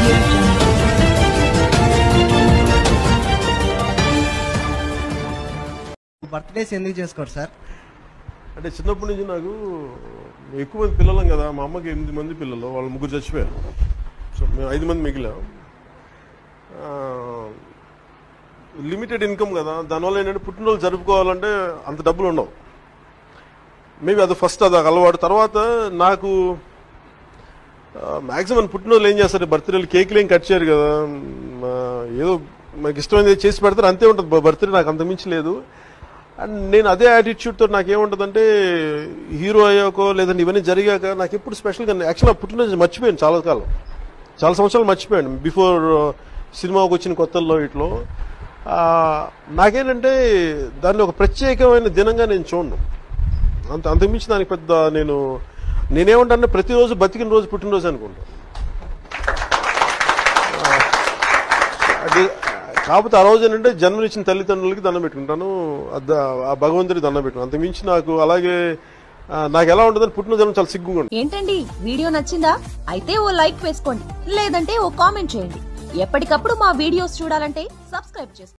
audio jungle. Birthdays ఎందుకు చేసుకోరు sir అంటే చిన్నప్పటి నుంచి నాకు ఎక్కువ మంది పిల్లలం కదా మా అమ్మకి ఎనిమిది మంది పిల్లలు వాళ్ళు ముగ్గురు చచ్చిపోయారు సో మేము ఐదు మంది మిగిలాం లిమిటెడ్ ఇన్కమ్ కదా దానివల్ల ఏంటంటే పుట్టినరోజు జరుపుకోవాలంటే అంత డబ్బులు ఉండవు మేబీ అది ఫస్ట్ అది అలవాటు తర్వాత నాకు మ్యాక్సిమం పుట్టినరోజులు ఏం చేస్తారు బర్త్డేలు కేకులు ఏం కట్ చేయరు కదా మ్, ఆ, ఏదో మాకు ఇష్టమైనది చేసి పెడతారు అంతే ఉంటుంది బర్త్డే నాకు అంత మించి లేదు అండ్ నేను అదే యాటిట్యూడ్తో నాకేముంటుందంటే హీరో అయ్యాకో లేదంటే ఇవన్నీ జరిగాక నాకు ఎప్పుడు స్పెషల్గా యాక్చువల్గా పుట్టినరోజు మర్చిపోయాను చాలా కాలం చాలా సంవత్సరాలు మర్చిపోయాను బిఫోర్ సినిమాకి వచ్చిన కొత్తల్లో ఇట్లో ఆ, నాకేంటంటే దాన్ని ఒక ప్రత్యేకమైన దినంగా నేను చూడను అంత అంతకుమించి దానికి పెద్ద నేను నేనేమంటానంటే ప్రతిరోజు బతికిన రోజు పుట్టినరోజు అనుకుంటాను అది కాకపోతే ఆ రోజు ఏంటంటే జన్మనిచ్చిన తల్లిదండ్రులకి దండం పెట్టుకుంటాను అద్ద- ఆ భగవంతుడికి దండం పెట్టుకుంటాను అంతకుమించి నాకు అలాగే ఆ, నాకు ఎలా ఉంటుందని పుట్టినరోజు చాలా సిగ్గుగా ఉంటుంది ఏంటండి వీడియో నచ్చిందా అయితే ఓ లైక్ వేసుకోండి లేదంటే ఓ కామెంట్ చేయండి ఎప్పటికప్పుడు మా వీడియోస్ చూడాలంటే సబ్స్క్రైబ్ చేసుకోండి